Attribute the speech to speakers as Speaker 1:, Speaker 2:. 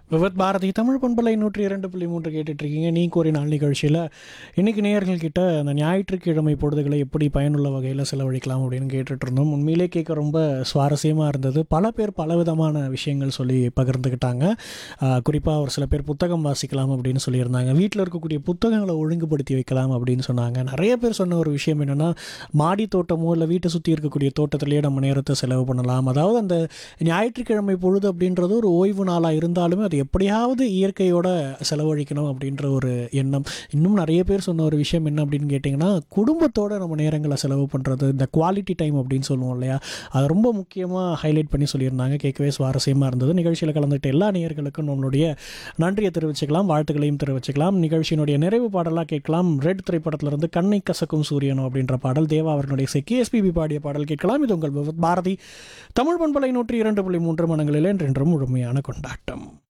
Speaker 1: விவத் பாரதி தமிழ் பண்பலை நூற்றி இரண்டு புள்ளி மூன்று கேட்டுட்டு இருக்கீங்க நீ கோரி நாள் நிகழ்ச்சியில் இன்னைக்கு நேயர்கள் கிட்ட அந்த ஞாயிற்றுக்கிழமை பொழுதுகளை எப்படி பயனுள்ள வகையில் செலவழிக்கலாம் அப்படின்னு கேட்டுட்டு இருந்தோம் உண்மையிலே கேட்க ரொம்ப சுவாரஸ்யமாக இருந்தது பல பேர் பலவிதமான விஷயங்கள் சொல்லி பகிர்ந்துக்கிட்டாங்க குறிப்பாக ஒரு சில பேர் புத்தகம் வாசிக்கலாம் அப்படின்னு சொல்லியிருந்தாங்க வீட்டில் இருக்கக்கூடிய புத்தகங்களை ஒழுங்குபடுத்தி வைக்கலாம் அப்படின்னு சொன்னாங்க நிறைய பேர் சொன்ன ஒரு விஷயம் என்னென்னா மாடி தோட்டமோ இல்லை வீட்டை சுற்றி இருக்கக்கூடிய தோட்டத்திலேயே நம்ம நேரத்தை செலவு பண்ணலாம் அதாவது அந்த ஞாயிற்றுக்கிழமை பொழுது அப்படின்றது ஒரு ஓய்வு நாளாக இருந்தாலுமே அது எப்படியாவது இயற்கையோட செலவழிக்கணும் அப்படின்ற ஒரு எண்ணம் இன்னும் நிறைய பேர் சொன்ன ஒரு விஷயம் என்ன அப்படின்னு கேட்டிங்கன்னா குடும்பத்தோட நம்ம நேரங்களை செலவு பண்ணுறது இந்த குவாலிட்டி டைம் அப்படின்னு சொல்லுவோம் இல்லையா அது ரொம்ப முக்கியமாக ஹைலைட் பண்ணி சொல்லியிருந்தாங்க கேட்கவே சுவாரஸ்யமாக இருந்தது நிகழ்ச்சியில் கலந்துட்டு எல்லா நேயர்களுக்கும் நம்மளுடைய நன்றியை தெரிவிச்சுக்கலாம் வாழ்த்துக்களையும் தெரிவிச்சுக்கலாம் நிகழ்ச்சியினுடைய நிறைவு பாடலாக கேட்கலாம் ரெட் திரைப்படத்திலிருந்து கண்ணை கசக்கும் சூரியனோ அப்படின்ற பாடல் தேவா அவர்களுடைய கேஎஸ்பிபி பாடிய பாடல் கேட்கலாம் இது உங்கள் பாரதி தமிழ் பண்பலை நூற்றி இரண்டு புள்ளி மூன்று மனங்களில் என்றென்றும் முழுமையான கொண்டாட்டம்